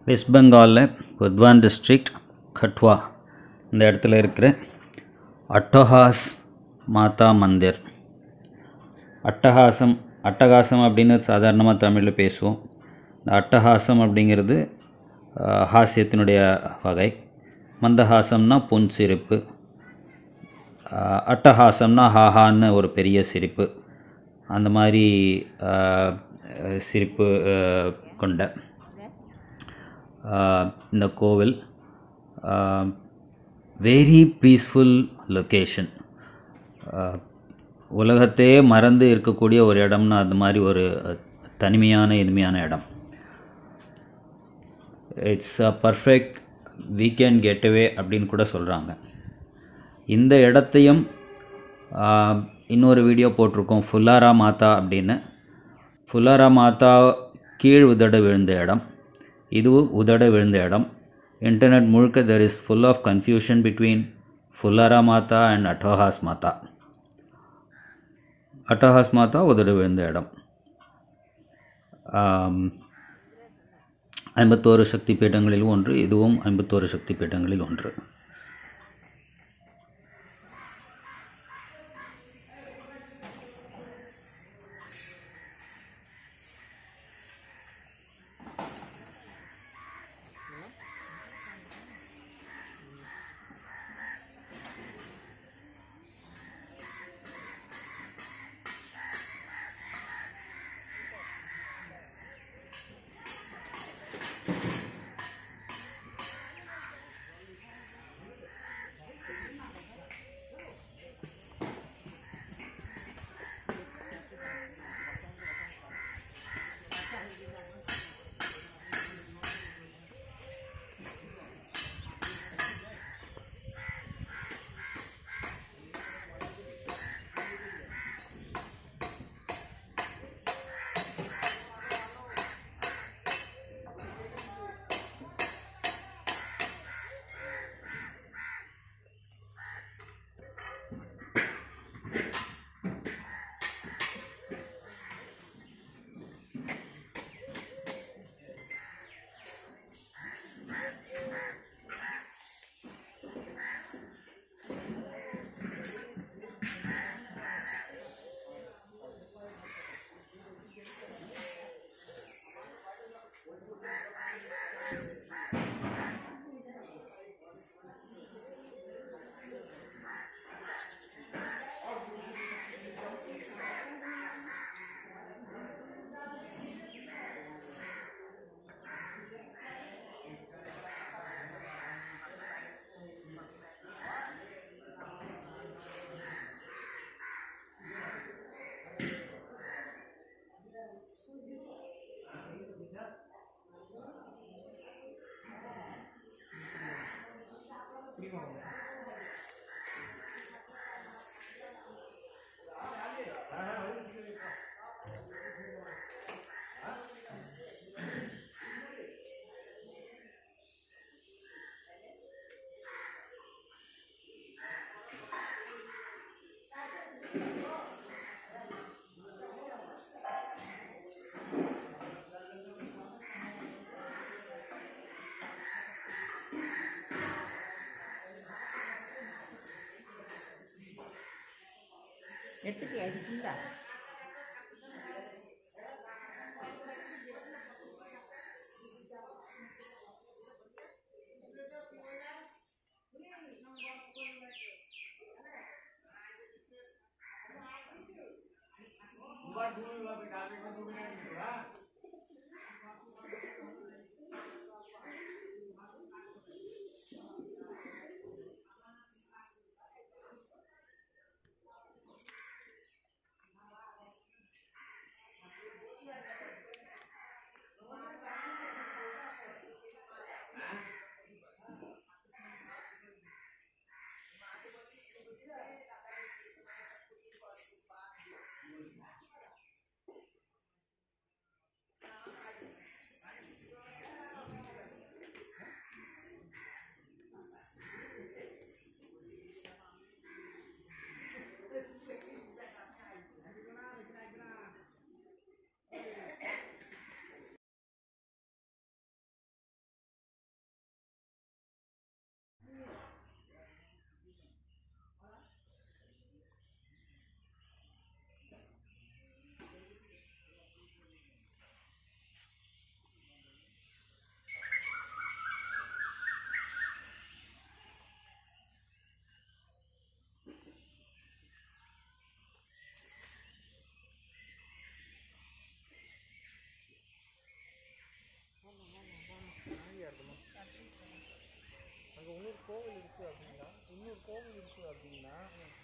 west பெங்காலில் புத்வான் district கட்வா இந்த இடத்துல இருக்கிற அட்டஹாஸ் மாதா மந்திர் அட்டஹாசம் அட்டகாசம் அப்படின்னு சாதாரணமாக தமிழில் பேசுவோம் இந்த அட்டஹாசம் அப்படிங்கிறது ஆஹ், ஹாஸ்யத்தினுடைய வகை மந்தஹாசம்னா புன் சிரிப்பு ஆஹ், அட்டஹாசம்னா ஹாஹான்னு ஒரு பெரிய சிரிப்பு அந்த மாதிரி ஆஹ், சிரிப்பு ஆஹ், கொண்ட ஆஹ், இந்த கோவில் வெரி பீஸ்ஃபுல் லொக்கேஷன் உலகத்தையே மறந்து இருக்கக்கூடிய ஒரு இடம்னா அந்த மாதிரி ஒரு அஹ், தனிமையான இனிமையான இடம் இட்ஸ் அ பர்ஃபெக்ட் வீக்கெண்ட் கெட்டவே அப்படின்னு கூட சொல்கிறாங்க இந்த இடத்தையும் ஆஹ், இன்னொரு வீடியோ போட்டிருக்கோம் ஃபுல்லாரா மாதா அப்படின்னு ஃபுல்லாரா மாதா கீழ் உதட விழுந்த இடம் இதுவும் உதட விழுந்த இடம் இன்டர்நெட் முழுக்க there is full of confusion between ஃபுல்லாரா மாதா அண்ட் அட்டோஹாஸ் மாதா அட்டஹாஸ் மாதா உதடு விழுந்த இடம் ஆம், ஐம்பத்தோரு சக்தி பீடங்களில் ஒன்று இதுவும் ஐம்பத்தோரு சக்தி பீடங்களில் ஒன்று எடுத்துட்டியா இது ஃபுல்லா அங்கே இன்னொரு கோவில் இருக்குது அப்படின்னா இன்னொரு கோவில் இருக்குது அப்படின்னா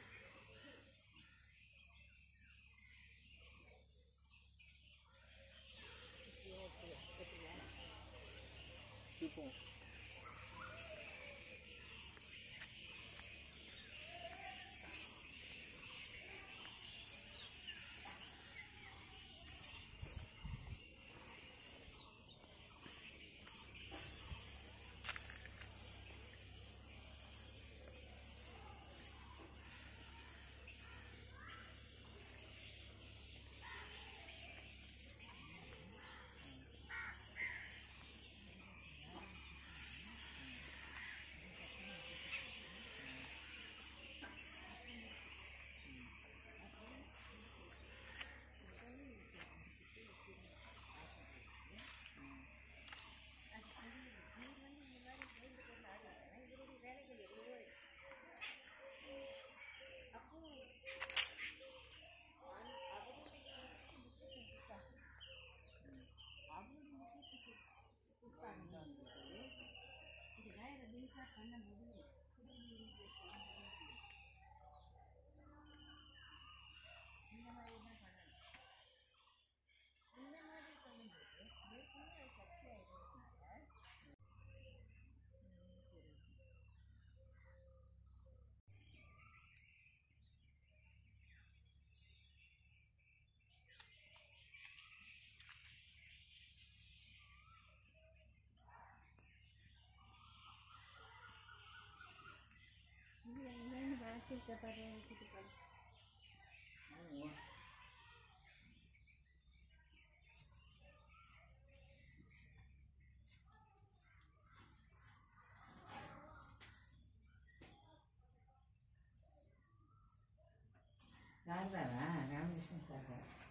இப்போ சாரதாவா ராமகிருஷ்ணன் சாரதா